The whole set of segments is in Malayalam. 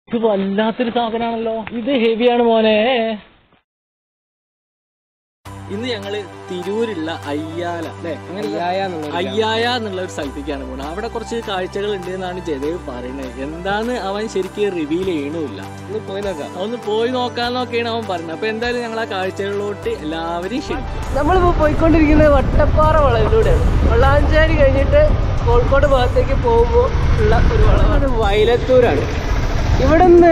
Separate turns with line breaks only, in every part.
ഇത് വല്ലാത്തൊരു സാധനമാണല്ലോ ഇത് ഹെവിയാണ് മോനെ ഇന്ന് ഞങ്ങള് തിരൂരുള്ള അയ്യാല അല്ലെ അയ്യായ എന്നുള്ള ഒരു സ്ഥലത്തേക്കാണ് പോകുന്നത് അവിടെ കുറച്ച് കാഴ്ചകൾ ഉണ്ട് എന്നാണ് ജയദേവ് പറയുന്നത് എന്താന്ന് അവൻ ശരിക്കും റിവീൽ ചെയ്യണമില്ല
ഒന്ന് പോയി നോക്കാം
ഒന്ന് പോയി നോക്കാന്നൊക്കെയാണ് അവൻ പറഞ്ഞത് അപ്പൊ എന്തായാലും ഞങ്ങൾ ആ കാഴ്ചകളിലോട്ട് എല്ലാവരെയും ക്ഷണിക്കും
നമ്മളിപ്പോ പോയിക്കൊണ്ടിരിക്കുന്നത് വട്ടപ്പാറ വളവിലൂടെയാണ് വള്ളാഞ്ചേരി കഴിഞ്ഞിട്ട് കോഴിക്കോട് ഭാഗത്തേക്ക് പോകുമ്പോൾ ഉള്ള ഒരു വളവാണ് വയലത്തൂരാണ് ഇവിടെ നിന്ന്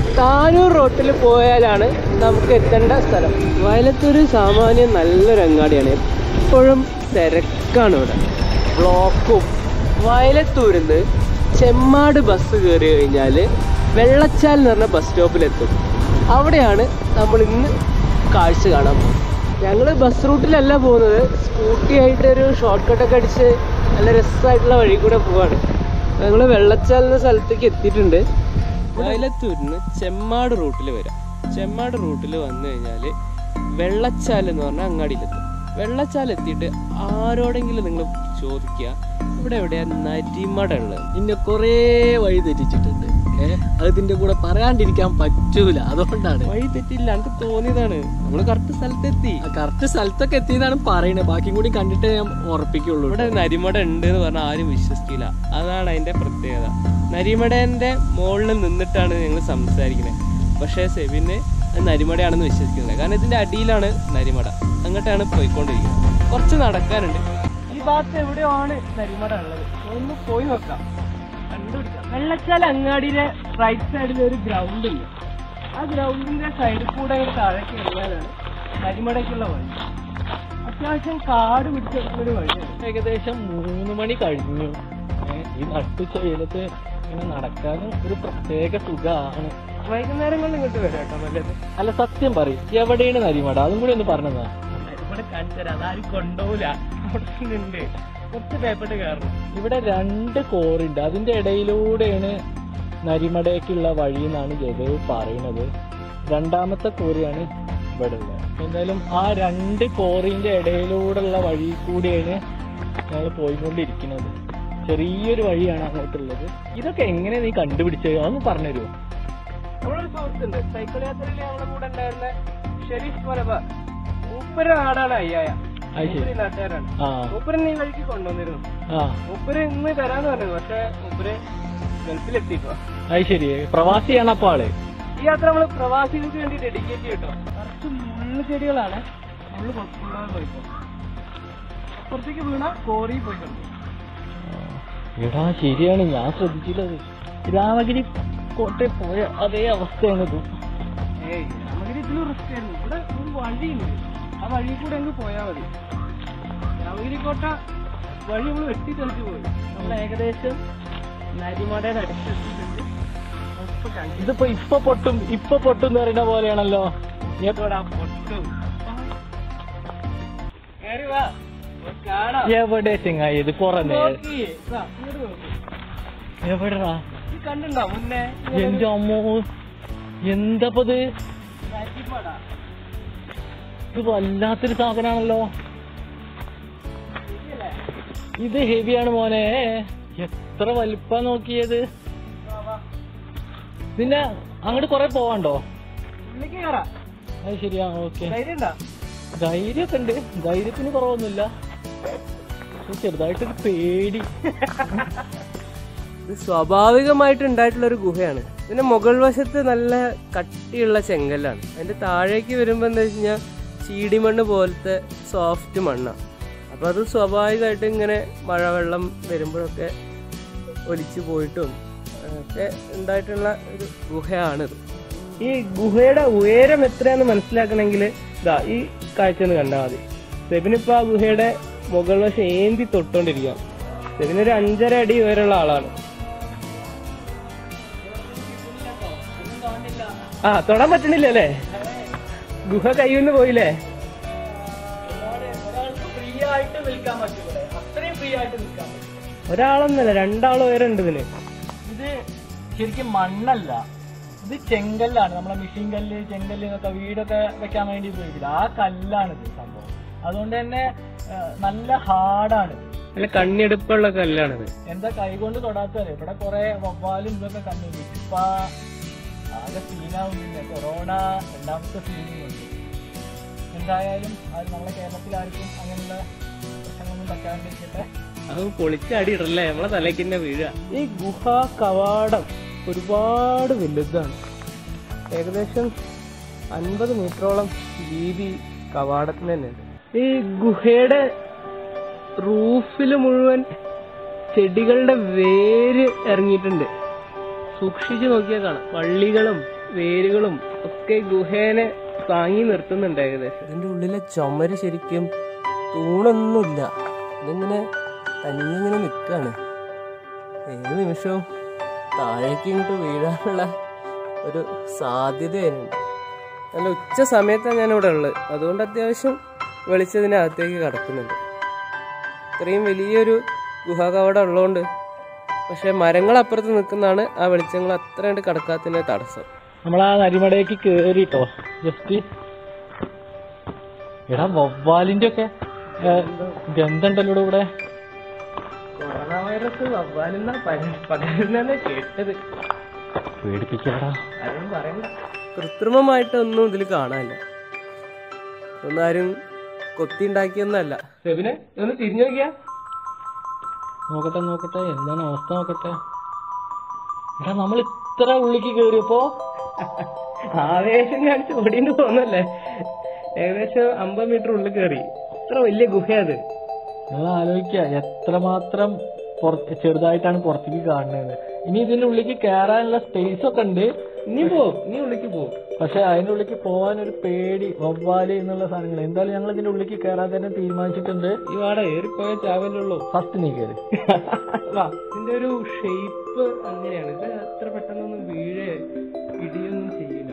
താനൂർ റോട്ടിൽ പോയാലാണ് നമുക്ക് എത്തേണ്ട സ്ഥലം വയലത്തൂർ സാമാന്യം നല്ലൊരു അങ്ങാടിയാണ് എപ്പോഴും തിരക്കാണ് ഇവിടെ ബ്ലോക്കും വയലത്തൂരിൽ നിന്ന് ചെമ്മാട് ബസ് കയറി കഴിഞ്ഞാൽ വെള്ളച്ചാൽ എന്ന് പറഞ്ഞ ബസ് സ്റ്റോപ്പിലെത്തും അവിടെയാണ് നമ്മൾ ഇന്ന് കാഴ്ച കാണാൻ പോകുന്നത് ഞങ്ങൾ ബസ് റൂട്ടിലല്ല പോകുന്നത് സ്കൂട്ടി ആയിട്ട് ഒരു ഷോർട്ട് കട്ടൊക്കെ അടിച്ച് നല്ല രസമായിട്ടുള്ള വഴി കൂടെ പോവാണ് ഞങ്ങൾ വെള്ളച്ചാൽ എന്ന സ്ഥലത്തേക്ക് എത്തിയിട്ടുണ്ട് വയലത്തൂരിന് ചെമ്മാട് റൂട്ടിൽ വരാം ചെമ്മാട് റൂട്ടിൽ വന്നു കഴിഞ്ഞാൽ വെള്ളച്ചാൽ എന്ന് പറഞ്ഞ അങ്ങാടിയിലെത്തും വെള്ളച്ചാൽ എത്തിയിട്ട് ആരോടെങ്കിലും നിങ്ങൾ ചോദിക്കുക ഇവിടെ എവിടെയാ നരിമട ഉള്ളത്
ഇന്നെ കൊറേ വഴി തെറ്റിച്ചിട്ടുണ്ട് ഏഹ് അത് ഇതിന്റെ കൂടെ പറയാണ്ടിരിക്കാൻ പറ്റൂല അതുകൊണ്ടാണ്
വഴി തെറ്റില്ല എനിക്ക് തോന്നിയതാണ് നമ്മൾ കറക്റ്റ് സ്ഥലത്തെത്തി
കറക്റ്റ് സ്ഥലത്തൊക്കെ എത്തിയെന്നാണ് പറയുന്നത് ബാക്കിയും കൂടി കണ്ടിട്ടേ ഞാൻ ഉറപ്പിക്കുള്ളൂ
ഇവിടെ നരിമട ഉണ്ട് എന്ന് പറഞ്ഞാൽ ആരും വിശ്വസിക്കില്ല അതാണ് അതിന്റെ പ്രത്യേകത നരിമടേന്റെ മുകളിൽ നിന്നിട്ടാണ് ഞങ്ങൾ സംസാരിക്കുന്നത് പക്ഷേ സെബിന് അത് നരിമടയാണെന്ന് വിശ്വസിക്കുന്നില്ല കാരണം ഇതിന്റെ അടിയിലാണ് നരിമട അങ്ങോട്ടാണ് പോയിക്കൊണ്ടിരിക്കുന്നത് കുറച്ച് നടക്കാനുണ്ട് ഈ ഭാഗത്ത് എവിടെയാണ് നരിമട ഉള്ളത് ഒന്ന് പോയി നോക്കാം കണ്ടുപിടിക്കാം വെള്ളച്ചാൽ അങ്ങാടിയിലെ റൈറ്റ് സൈഡിൽ ഒരു ഗ്രൗണ്ട് ഉണ്ട് ആ ഗ്രൗണ്ടിന്റെ സൈഡിൽ കൂടെ അങ്ങ് താഴേക്ക് ഇറങ്ങാനാണ് നരിമടയ്ക്കുള്ള വഴി അത്യാവശ്യം കാട് പിടിച്ചെടുക്കുന്ന ഒരു വഴിയാണ്
ഏകദേശം മൂന്ന് മണി കഴിഞ്ഞു ഏഹ് ഈ നട്ടുച്ച വെയിലത്ത് ഇങ്ങനെ നടക്കാനും ഒരു പ്രത്യേക സുഖമാണ്
വൈകുന്നേരങ്ങളിൽ ഇങ്ങോട്ട് വരാം കേട്ടോ നല്ലത്
അല്ല സത്യം പറയും എവിടെയാണ് നരിമട അതും കൂടി ഒന്ന് പറഞ്ഞതാ
ഇവിടെ കാണിച്ചു തരാം അതാരും കൊണ്ടുപോകില്ല അവിടെ ഉണ്ട് കുറച്ച് പേപ്പർ കയറണം
ഇവിടെ രണ്ട് കോറുണ്ട് അതിന്റെ ഇടയിലൂടെയാണ് നരിമടയ്ക്കുള്ള വഴി എന്നാണ് ജയദേവ് പറയുന്നത് രണ്ടാമത്തെ കോറിയാണ് ഇവിടെ ഉള്ളത് എന്തായാലും ആ രണ്ട് കോറിന്റെ ഇടയിലൂടെയുള്ള വഴി കൂടിയാണ് ഞങ്ങൾ പോയിക്കൊണ്ടിരിക്കുന്നത് ചെറിയൊരു വഴിയാണ് അങ്ങോട്ടുള്ളത് ഇതൊക്കെ എങ്ങനെ നീ കണ്ടുപിടിച്ചത് അതൊന്ന് പറഞ്ഞുതരുമോ
നമ്മളൊരു സുഹൃത്തുണ്ട് സൈക്കിൾ യാത്രയിൽ ഞങ്ങളുടെ കൂടെ ഉണ്ടായിരുന്ന ഷെരീഫ് മലബാർ മൂപ്പര് നാടാണ് അയ്യായ
അത് ശരി.
മൂപ്പര് ഈ നാട്ടുകാരാണ്
ആ
മൂപ്പര് ഈ വഴിക്ക് കൊണ്ടുവന്നിരുന്നു
ആ
മൂപ്പര് ഇന്ന് തരാന്ന് പറഞ്ഞത് പക്ഷെ മൂപ്പര് ഗൾഫിലെത്തിപ്പോ
അത് ശരി പ്രവാസിയാണ് അപ്പൊ ആള്
ഈ യാത്ര നമ്മള് പ്രവാസികൾക്ക് വേണ്ടി ഡെഡിക്കേറ്റ് ചെയ്യട്ടോ കുറച്ച് മുള്ളു ചെടികളാണ് മുള്ളു കൊണ്ടുപോകാൻ പോയിപ്പോ അപ്പുറത്തേക്ക് വീണ കോറി പോയിട്ടുണ്ട്
എടാ ശരിയാണ് ഞാൻ ശ്രദ്ധിച്ചില്ലത് രാമഗിരി കോട്ടയിൽ പോയ അതേ അവസ്ഥയാണ് ഇത്
ഏയ് രാമഗിരി ഇതിലും റിസ്ക് ആയിരുന്നു ഇവിടെ ഒരു വഴിയുണ്ട് ആ വഴി കൂടെ അങ്ങ് പോയാൽ മതി രാമഗിരി കോട്ട വഴി നമ്മൾ വെട്ടി തെളിച്ച് പോയി നമ്മൾ ഏകദേശം നരിമടയുടെ അടുത്തെത്തിയിട്ടുണ്ട് ഇപ്പൊ കാണിച്ചു
ഇതിപ്പോ ഇപ്പൊ പൊട്ടും ഇപ്പൊ പൊട്ടും എന്ന് പറയുന്ന പോലെയാണല്ലോ
എപ്പോഴാ പൊട്ടും കേറി വാ നമുക്ക് കാണാം
എവിടെ ചെങ്ങായി ഇത് കൊറേ നേരം
നോക്കി. ദാ, ഇങ്ങോട്ട് നോക്ക്.
എവിടെടാ
ഈ കണ്ടുണ്ടോ മുന്നേ
എന്റെ അമ്മോ എന്താപ്പത്
നരിമട
ഇത് വല്ലാത്തൊരു സാധനമാണല്ലോ
ശരിയല്ലേ?
ഇത് ഹെവിയാണ് മോനെ എത്ര വലിപ്പാ നോക്കിയത്
വാ, വാ.
പിന്നെ അങ്ങോട്ട് കൊറേ പോവാണ്ടോ
ഉള്ളിലേക്ക് കയറാം
അത് ശരിയാ ഓക്കെ
ധൈര്യം ഉണ്ടോ
ധൈര്യമൊക്കെ ഉണ്ട് ധൈര്യത്തിന് കുറവൊന്നുമില്ല പക്ഷെ ചെറുതായിട്ടൊരു പേടി
ഇത് സ്വാഭാവികമായിട്ട് ഉണ്ടായിട്ടുള്ള ഒരു ഗുഹയാണ് ഇതിന്റെ മുകൾ വശത്ത് നല്ല കട്ടിയുള്ള ചെങ്കല്ലാണ് അതിന്റെ താഴേക്ക് വരുമ്പോ എന്താ വെച്ച് കഴിഞ്ഞാൽ ചീടിമണ്ണ് പോലത്തെ സോഫ്റ്റ് മണ്ണാണ് അപ്പൊ അത് സ്വാഭാവികമായിട്ട് ഇങ്ങനെ മഴവെള്ളം വരുമ്പോഴൊക്കെ ഒലിച്ചു പോയിട്ടും ഒക്കെ ഉണ്ടായിട്ടുള്ള ഒരു ഗുഹയാണിത് ഈ ഗുഹയുടെ ഉയരം എത്രയാന്ന് മനസ്സിലാക്കണമെങ്കിൽ ഇതാ ഈ കാഴ്ച ഒന്ന് കണ്ടാൽ മതി സെബിനിപ്പോ ആ ഗുഹയുടെ മുകൾ വശം ഏന്തി തൊട്ടോണ്ടിരിക്കാം സെബിനൊരു അഞ്ചര അടി ഉയരമുള്ള ആളാണ് ആ തൊടാൻ പറ്റണില്ല അല്ലേ ഗുഹ കയ്യിൽ പോയില്ലേ
ഫ്രീ ആയിട്ട് നിൽക്കാൻ പറ്റും അത്രയും ഫ്രീ ആയിട്ട് നിൽക്കാൻ പറ്റും
ഒരാളൊന്നല്ല രണ്ടാളും ഉയരമുണ്ട് ഇതിന്
ഇത് ശരിക്കും മണ്ണല്ല ഇത് ചെങ്കല്ലാണ് നമ്മളെ മെഷീൻ കല്ല് ചെങ്കല്ല് എന്നൊക്കെ വീടൊക്കെ വെക്കാൻ വേണ്ടി ഉപയോഗിക്കില്ല ആ കല്ലാണ് ഇത് സംഭവം അതുകൊണ്ട് തന്നെ ആ, നല്ല ഹാർഡാണ്
നല്ല കണ്ണെടുപ്പുള്ള കല്ലാണിത്
എന്താ കൈകൊണ്ട് തൊടാത്തത് ഇവിടെ കുറെ വവ്വാലും ഇതൊക്കെ കണ്ടു ഇപ്പ ആകെ സീനാവുന്നില്ല കൊറോണ രണ്ടാമത്തെ സീനും ഉണ്ട് എന്തായാലും അത് നമ്മളെ കേരളത്തിൽ ആർക്കും അങ്ങനെയുള്ള പ്രശ്നങ്ങളൊന്നും പറ്റാണ്ടിരിക്കട്ടെ
അത് പൊളിച്ചടി ഇടല്ലേ നമ്മളെ തലയ്ക്ക് തന്നെ വീഴുക ഈ ഗുഹാ കവാടം ഒരുപാട് വലുതാണ് ഏകദേശം അൻപത് മീറ്ററോളം വീതി കവാടത്തിന് തന്നെ ഉണ്ട് ഈ ഗുഹയുടെ റൂഫിൽ മുഴുവൻ ചെടികളുടെ വേര് ഇറങ്ങിയിട്ടുണ്ട് സൂക്ഷിച്ചു നോക്കിയാൽ കാണാം വള്ളികളും വേരുകളും ഒക്കെ ഗുഹേനെ താങ്ങി നിർത്തുന്നുണ്ട് ഏകദേശം ഇതിന്റെ ഉള്ളിലെ ചുമര് ശരിക്കും തൂണൊന്നുമില്ല ഇതിങ്ങനെ തനിയെ ഇങ്ങനെ നിൽക്കാണ് ഏത് നിമിഷവും താഴേക്ക് ഇങ്ങോട്ട് വീഴാനുള്ള ഒരു സാധ്യത അതിനുണ്ട് നല്ല ഉച്ച സമയത്താണ് ഞാൻ ഇവിടെ ഉള്ളത് അതുകൊണ്ട് അത്യാവശ്യം വെളിച്ചതിനകത്തേക്ക് കടക്കുന്നുണ്ട് ഇത്രയും വലിയൊരു ഗുഹാകവടം ഉള്ളതുകൊണ്ട് പക്ഷെ മരങ്ങൾ അപ്പുറത്ത് നിൽക്കുന്നതാണ് ആ വെളിച്ചങ്ങൾ അത്രയായിട്ട് കടക്കാത്തതിന്റെ തടസ്സം
നമ്മൾ ആ നരിമടയ്ക്ക് കേറിട്ടോ ജസ്റ്റ് എടാ വവ്വാലിന്റെ ഒക്കെ ഗന്ധണ്ടല്ലോ ഇവിടെ
കൊറോണ വൈറസ് വവ്വാലെന്നാ പകരുന്ന കേട്ടത്
പേടിപ്പിക്കടാ
ആരും പറയണ്ട കൃത്രിമമായിട്ടൊന്നും ഇതിൽ കാണാനില്ല ഒന്നും ആരും കൊത്തി ഉണ്ടാക്കിയൊന്നല്ല സെബിനെ ഇതൊന്ന് തിരിഞ്ഞു നോക്കിയാ
നോക്കട്ടെ നോക്കട്ടെ എന്താണ് അവസ്ഥ നോക്കട്ടെ എടാ നമ്മൾ ഇത്ര ഉള്ളിക്ക് കേറിയപ്പോ
ആവേശം കാണിച്ച് ഓടിയിട്ട് പോകുന്നല്ലേ ഏകദേശം അമ്പത് മീറ്റർ ഉള്ളിൽ കയറി ഇത്ര വലിയ ഗുഹയത്
നിങ്ങൾ ആലോചിക്കുക എത്രമാത്രം പുറത്ത് ചെറുതായിട്ടാണ് പുറത്തേക്ക് കാണുന്നത് ഇനി ഇതിന്റെ ഉള്ളിലേക്ക് കയറാനുള്ള സ്പേസ് ഒക്കെ ഉണ്ട്
ഇനി പോവും ഇനി ഉള്ളിക്ക് പോവും
പക്ഷെ അതിന്റെ ഉള്ളിലേക്ക് പോകാൻ ഒരു പേടി വവ്വാല് എന്നുള്ള സാധനങ്ങൾ എന്തായാലും ഞങ്ങൾ ഇതിന്റെ ഉള്ളിലേക്ക് കയറാൻ തന്നെ തീരുമാനിച്ചിട്ടുണ്ട്
ഈ വാട ഏറിപ്പോയ ചാവലുള്ളൂ
ഫസ്റ്റ് നീ കയറി
വാ ഇതിന്റെ ഒരു ഷേപ്പ് അങ്ങനെയാണ് ഇത് അത്ര പെട്ടെന്നൊന്നും വീഴേ ഇടിയൊന്നും ചെയ്യില്ല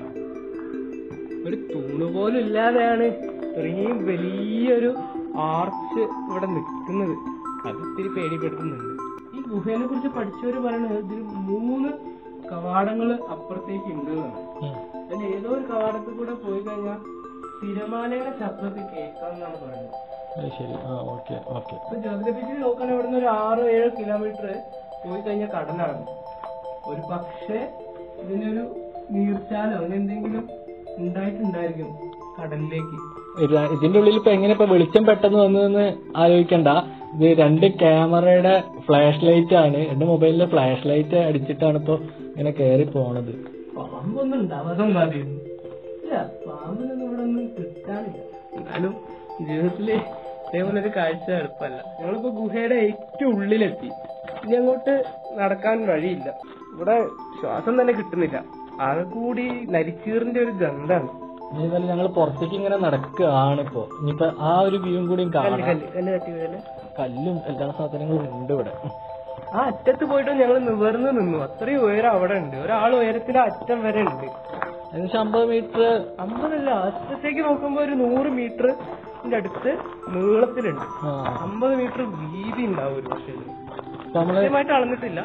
ഒരു തൂണ് പോലും ഇല്ലാതെയാണ് ഇത്രയും വലിയൊരു ആർച്ച് ഇവിടെ നിൽക്കുന്നത് അത് ഇത്തിരി പേടിപ്പെടുത്തുന്നുണ്ട് ഈ ഗുഹേനെ കുറിച്ച് പഠിച്ചവര് പറയുന്നത് ഇതിൽ മൂന്ന് കവാടങ്ങൾ അപ്പുറത്തേക്ക് ഉണ്ട് എന്നാണ്
ഉം.
അതിൽ ഏതോ ഒരു കവാടത്തിൽ കൂടെ പോയി കഴിഞ്ഞാൽ തിരമാലയുടെ ശബ്ദത്തിൽ കേൾക്കാമെന്നാണ് പറയുന്നത്
അത് ശരി ആ ഓക്കെ ഓക്കെ
ഇപ്പൊ ജോഗ്രഫിക്കലി നോക്കുകയാണെങ്കിൽ ഇവിടുന്ന് ഒരു ആറ് ഏഴ് കിലോമീറ്റർ പോയി കഴിഞ്ഞാൽ കടലാണ് ഒരു പക്ഷേ ഇതിനൊരു നീർച്ചാലോ അങ്ങനെ എന്തെങ്കിലും ഉണ്ടായിട്ടുണ്ടായിരിക്കും കടലിലേക്ക്
ഇത- ഇതിന്റെ ഉള്ളിൽ ഇപ്പൊ എങ്ങനെ ഇപ്പൊ വെളിച്ചം പെട്ടെന്ന് വന്നതെന്ന് ആലോചിക്കണ്ട ഇത് രണ്ട് ക്യാമറയുടെ ഫ്ലാഷ് ലൈറ്റ് ആണ് എന്റെ മൊബൈലിലെ ഫ്ലാഷ് ലൈറ്റ് അടിച്ചിട്ടാണ് ഇപ്പൊ ഇങ്ങനെ കയറി പോണത്
പാമ്പൊന്നും ഉണ്ടാവാതെ മതിയായിരുന്നു ഇല്ല പാമ്പിനൊന്നും ഇവിടെ ഒന്നും കിട്ടാനില്ല എന്നാലും ജീവിതത്തില് ഇതേപോലെ ഒരു കാഴ്ച എളുപ്പമല്ല ഞങ്ങളിപ്പോ ഗുഹയുടെ ഏറ്റവും ഉള്ളിലെത്തി ഇനി അങ്ങോട്ട് നടക്കാൻ വഴിയില്ല ഇവിടെ ശ്വാസം തന്നെ കിട്ടുന്നില്ല ആകെ കൂടി നരിച്ചീറിന്റെ ഒരു ഗന്ധാണ്
ഇനിയിപ്പോ ഞങ്ങൾ പുറത്തേക്ക് ഇങ്ങനെ നടക്കുകയാണ് ഇപ്പൊ ഇനിയിപ്പോ ആ ഒരു വ്യൂവും കൂടിയും കാണാം
കല്ല് കല്ല് തട്ടി വീഴല്
കല്ലും എല്ലാ സാധനങ്ങളും ഉണ്ട് ഇവിടെ
ആ അറ്റത്ത് പോയിട്ട് ഞങ്ങൾ നിവർന്ന് നിന്നു അത്രയും ഉയരം അവിടെ ഉണ്ട് ഒരാൾ ഉയരത്തിൽ അറ്റം വരെ ഉണ്ട്
ഏകദേശം അമ്പത് മീറ്റർ
അമ്പതല്ല അറ്റത്തേക്ക് നോക്കുമ്പോ ഒരു നൂറ് മീറ്റർ അടുത്ത് നീളത്തിലുണ്ട്
ആ
അമ്പത് മീറ്റർ വീതി ഉണ്ടാവും ഒരു പക്ഷേ ഇതിന്.
ഇപ്പൊ നമ്മള്
കൃത്യമായിട്ട് അളന്നിട്ടില്ല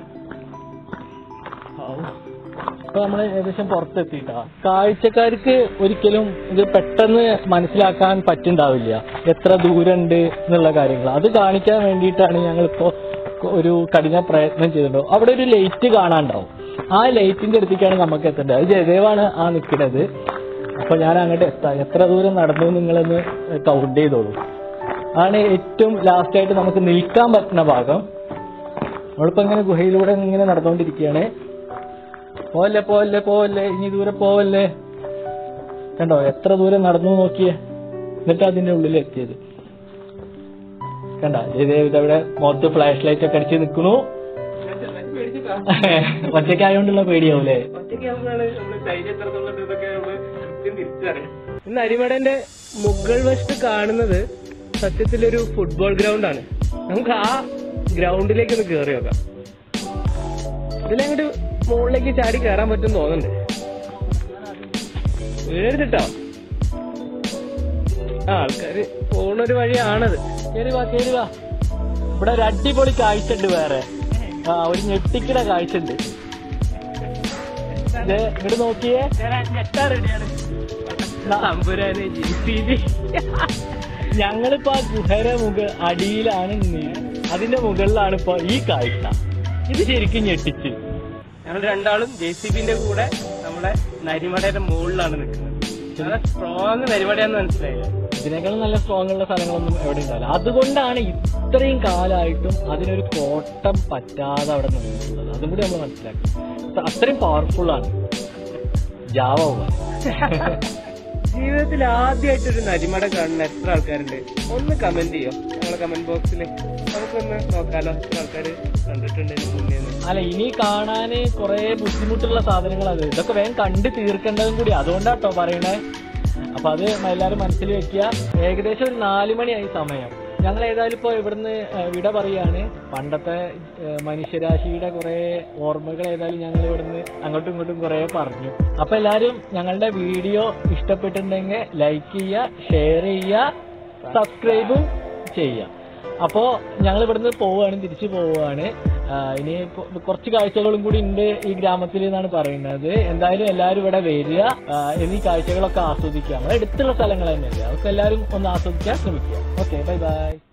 ഇപ്പൊ നമ്മള് ഏകദേശം പുറത്തെത്തിട്ടാ കാഴ്ചക്കാർക്ക് ഒരിക്കലും ഇത് പെട്ടെന്ന് മനസ്സിലാക്കാൻ പറ്റുണ്ടാവില്ല എത്ര ദൂരമുണ്ട് എന്നുള്ള കാര്യങ്ങൾ അത് കാണിക്കാൻ വേണ്ടിയിട്ടാണ് ഞങ്ങളിപ്പോ ഒരു കഠിന പ്രയത്നം ചെയ്തിട്ടുണ്ടോ അവിടെ ഒരു ലൈറ്റ് കാണാണ്ടാവും ആ ലൈറ്റിന്റെ അടുത്തേക്കാണ് നമുക്ക് എത്തേണ്ടത് അത് ജയദേവാണ് ആ നിൽക്കുന്നത് അപ്പൊ ഞാൻ അങ്ങോട്ട് എത്താം എത്ര ദൂരം നടന്നു നിങ്ങളൊന്ന് കൗണ്ട് ചെയ്തോളൂ ആണ് ഏറ്റവും ലാസ്റ്റ് ആയിട്ട് നമുക്ക് നിൽക്കാൻ പറ്റുന്ന ഭാഗം നമ്മളിപ്പോ ഇങ്ങനെ ഗുഹയിലൂടെ ഇങ്ങനെ നടന്നുകൊണ്ടിരിക്കുകയാണ് പോവല്ലേ പോവല്ലേ പോവല്ലേ ഇനി ദൂരെ പോവല്ലേ കണ്ടോ എത്ര ദൂരം നടന്നു നോക്കിയേ എന്നിട്ട് അതിന്റെ ഉള്ളിൽ എത്തിയത് കണ്ട ഇതവിടെ മുഖത്ത് ഫ്ലാഷ് ലൈറ്റ് ഒക്കെ അടിച്ച് നിൽക്കണു ഒറ്റയ്ക്കായോണ്ടുള്ള പേടിയാവൂലേ
ഇന്ന് അരിമടന്റെ മുകൾ വശത്ത് കാണുന്നത് സത്യത്തിലൊരു ഫുട്ബോൾ ഗ്രൗണ്ട് ആണ് നമുക്ക് ആ ഗ്രൗണ്ടിലേക്ക് ഒന്ന് കയറി നോക്കാം ഇതിലങ്ങോട്ട് മുകളിലേക്ക് ചാടി കയറാൻ പറ്റും തോന്നുന്നുണ്ട് വീഴരുതിട്ടോ ആ ആൾക്കാര് പോണൊരു വഴിയാണത്
കേറി വാ കേറി വാ ഇവിടെ ഒരു അടിപൊളി കാഴ്ച ഉണ്ട് വേറെ ആ ഒരു ഞെട്ടിക്കണ കാഴ്ച ഉണ്ട് ഇവിടെ നോക്കിയേ
തമ്പുരാനെ ജി സി ബി
ഞങ്ങളിപ്പോ ആ ഗുഹയുടെ മുഖ അടിയിലാണ് നി- അതിന്റെ മുകളിലാണ് ഇപ്പൊ ഈ കാഴ്ച ഇത് ശരിക്കും ഞെട്ടിച്ച്
ഞങ്ങൾ രണ്ടാളും ജെ സി ബിന്റെ കൂടെ നമ്മൾ നമ്മളെ നരിമടയുടെ മുകളിലാണ് നിൽക്കുന്നത് നല്ല സ്ട്രോങ് നരിമടയാന്ന് മനസ്സിലായില്ലേ
ഇതിനേക്കാളും നല്ല സ്ട്രോങ് ഉള്ള സ്ഥലങ്ങളൊന്നും എവിടെ ഉണ്ടാവില്ല അതുകൊണ്ടാണ് ഇത്രയും കാലമായിട്ടും അതിനൊരു കോട്ടം പറ്റാതെ അവിടെ നിന്നിട്ടുള്ളത് അതും കൂടി നമ്മൾ മനസ്സിലാക്കി അത്ര- അത്രയും പവർഫുൾ ആണ് ജാവ
ജീവിതത്തിൽ ആദ്യമായിട്ട് ഒരു നരിമട കാണുന്ന എത്ര ആൾക്കാരുണ്ട് ഒന്ന് കമന്റ് ചെയ്യോ ഞങ്ങളെ കമന്റ് ബോക്സിൽ നമുക്കൊന്ന് നോക്കാലോ എത്ര ആൾക്കാർ കണ്ടിട്ടുണ്ട് ഇതിന് മുന്നേ എന്ന്.
അല്ല ഇനി കാണാന് കുറെ ബുദ്ധിമുട്ടുള്ള സാധനങ്ങളത് ഇതൊക്കെ വേഗം കണ്ട് തീർക്കേണ്ടതും കൂടി അതുകൊണ്ടാട്ടോ പറയണേ അപ്പൊ അത് എല്ലാവരും മനസ്സിൽ വെക്കുക ഏകദേശം ഒരു നാല് മണിയായി സമയം ഞങ്ങൾ ഏതായാലും ഇപ്പൊ ഇവിടുന്ന് ഏഹ്, വിട പറയാണ് പണ്ടത്തെ ഏഹ്, മനുഷ്യരാശിയുടെ കുറെ ഓർമ്മകൾ ഏതായാലും ഞങ്ങൾ ഇവിടുന്ന് അങ്ങോട്ടും ഇങ്ങോട്ടും കുറെ പറഞ്ഞു അപ്പൊ എല്ലാരും ഞങ്ങളുടെ വീഡിയോ ഇഷ്ടപ്പെട്ടിട്ടുണ്ടെങ്കിൽ ലൈക്ക് ചെയ്യുക ഷെയർ ചെയ്യുക സബ്സ്ക്രൈബും ചെയ്യുക അപ്പോ ഞങ്ങൾ ഇവിടുന്ന് പോവുകയാണ് തിരിച്ചു പോവുകയാണ് ആ, ഇനി കൊ- കുറച്ച് കാഴ്ചകളും കൂടി ഉണ്ട് ഈ ഗ്രാമത്തിൽ എന്നാണ് പറയുന്നത് എന്തായാലും എല്ലാവരും ഇവിടെ വരിക ആ, എന്നീ കാഴ്ചകളൊക്കെ ആസ്വദിക്കുക നമ്മുടെ അടുത്തുള്ള സ്ഥലങ്ങൾ തന്നെയല്ലേ അതൊക്കെ എല്ലാവരും ഒന്ന് ആസ്വദിക്കാൻ ശ്രമിക്കുക ഓക്കെ ബൈ ബൈ